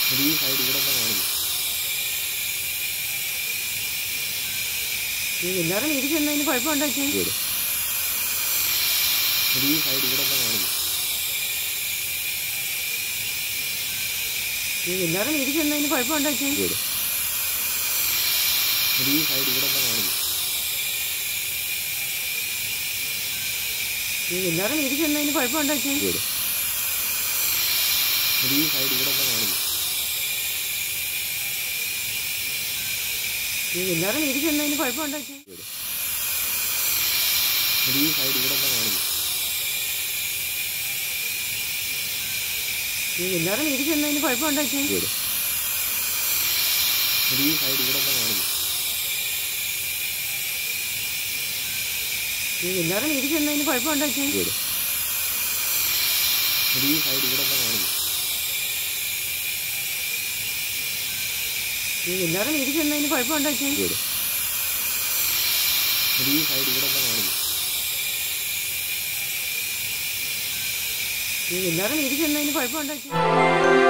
ഇത് ഈ സൈഡ് ഇവിടെ എന്താ കാണില്ല ഈ എല്ലാവരും വീട്ടിൽ ചെന്നതിന് കുഴപ്പമുണ്ടോ ചേച്ചി ഇവിടെ ഇത് ഈ സൈഡ് ഇവിടെ എന്താ കാണില്ല ഈ എല്ലാവരും വീട്ടിൽ ചെന്നതിന് കുഴപ്പമുണ്ടോ ചേച്ചി ഇവിടെ ഇത് ഈ സൈഡ് ഇവിടെ എന്താ കാണില്ല ഈ എല്ലാവരും വീട്ടിൽ ചെന്നതിന് കുഴപ്പമുണ്ടോ ചേച്ചി ഇവിടെ ഇത് ഈ സൈഡ് ഇവിടെ എന്താ കാണില്ല ഈ എല്ലാവരും വീട്ടിൽ ചെന്നതിന് കുഴപ്പമുണ്ടോ ചേച്ചി ഇവിടെ ഇത് ഈ സൈഡ് ഇവിടെ എന്താ കാണില്ല ഈ എല്ലാവരും വീട്ടിൽ ചെന്നതിന് കുഴപ്പമുണ്ടോ ചേച്ചി ഇവിടെ ഇത് ഈ സൈഡ് ഇവിടെ എന്താ കാണില്ല ഈ എല്ലാവരും വീട്ടിൽ ചെന്നതിന് കുഴപ്പമുണ്ടോ ചേച്ചി ഇവിടെ ഇത് ഈ സൈഡ് ഇവിടെ എന്താ കാണില്ല ഈ എല്ലാവരും വീട്ടിൽ ചെന്നതിന് കുഴപ്പമുണ്ടോ ചേച്ചി ഇവിടെ ഇത് ഈ സൈഡ് ഇവിടെ എന്താ കാണില്ല ഈ എല്ലാവരും വീട്ടിൽ ചെന്നതിന് കുഴപ്പമുണ്ടോ ചേച്ചി